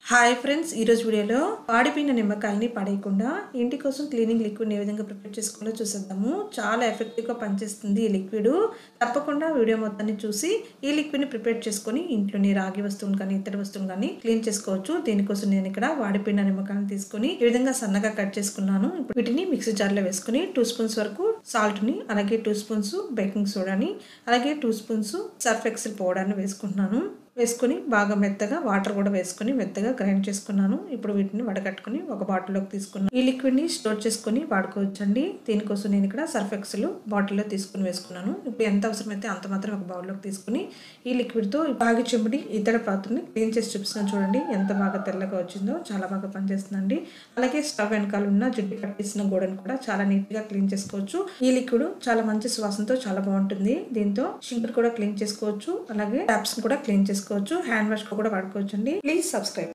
hi friends ఈరోజు వీడియోలో పాడిపోయిన నిమ్మకాయని పడేయకుండా ఇంటి కోసం క్లీనింగ్ లిక్విడ్ ఏ విధంగా ప్రిపేర్ చేసుకోవాలో చూసేద్దాము చాలా ఎఫెక్టివ్గా పనిచేస్తుంది ఈ లిక్విడ్ తప్పకుండా వీడియో మొత్తాన్ని చూసి ఈ లిక్విడ్ని ప్రిపేర్ చేసుకొని ఇంట్లోని రాగి వస్తువులు కానీ ఇతర వస్తువులు కానీ క్లీన్ చేసుకోవచ్చు దీనికోసం నేను ఇక్కడ వాడిపోయిన నిమ్మకాయని తీసుకొని ఈ విధంగా సన్నగా కట్ చేసుకున్నాను ఇప్పుడు వీటిని మిక్సీ జార్లో వేసుకుని టూ స్పూన్స్ వరకు సాల్ట్ని అలాగే టూ స్పూన్స్ బేకింగ్ సోడాని అలాగే టూ స్పూన్స్ సర్ఫ్ ఎక్సెల్ పౌడర్ని వేసుకుంటున్నాను వేసుకొని బాగా మెత్తగా వాటర్ కూడా వేసుకొని మెత్తగా గ్రైండ్ చేసుకున్నాను ఇప్పుడు వీటిని వడగట్టుకుని ఒక బాటిల్లోకి తీసుకున్నాను ఈ లిక్విడ్ని స్టోర్ చేసుకొని వాడుకోవచ్చండి దీనికోసం నేను ఇక్కడ సర్ఫ్ ఎక్సెల్ బాటిల్లో తీసుకుని వేసుకున్నాను ఇప్పుడు ఎంత అవసరమైతే అంత మాత్రం ఒక బౌల్లోకి తీసుకుని ఈ లిక్విడ్తో బాగా చెంబడి ఇతర పాత్రని క్లీన్ చేసి చూపిస్తున్నాను చూడండి ఎంత బాగా తెల్లగా వచ్చిందో చాలా బాగా పనిచేస్తుందండి అలాగే స్టవ్ వెనకాల ఉన్న జిడ్డు పట్టేసిన గోడను కూడా చాలా నీట్గా క్లీన్ చేసుకోవచ్చు ఈ లిక్విడ్ చాలా మంచి సువాసనతో చాలా బాగుంటుంది దీంతో షింక్ కూడా క్లీన్ చేసుకోవచ్చు అలాగే ట్యాప్స్ కూడా క్లీన్ చేసుకోవచ్చు హ్యాండ్ వాష్ కూడా వాడుకోవచ్చు అండి ప్లీజ్ సబ్స్క్రైబ్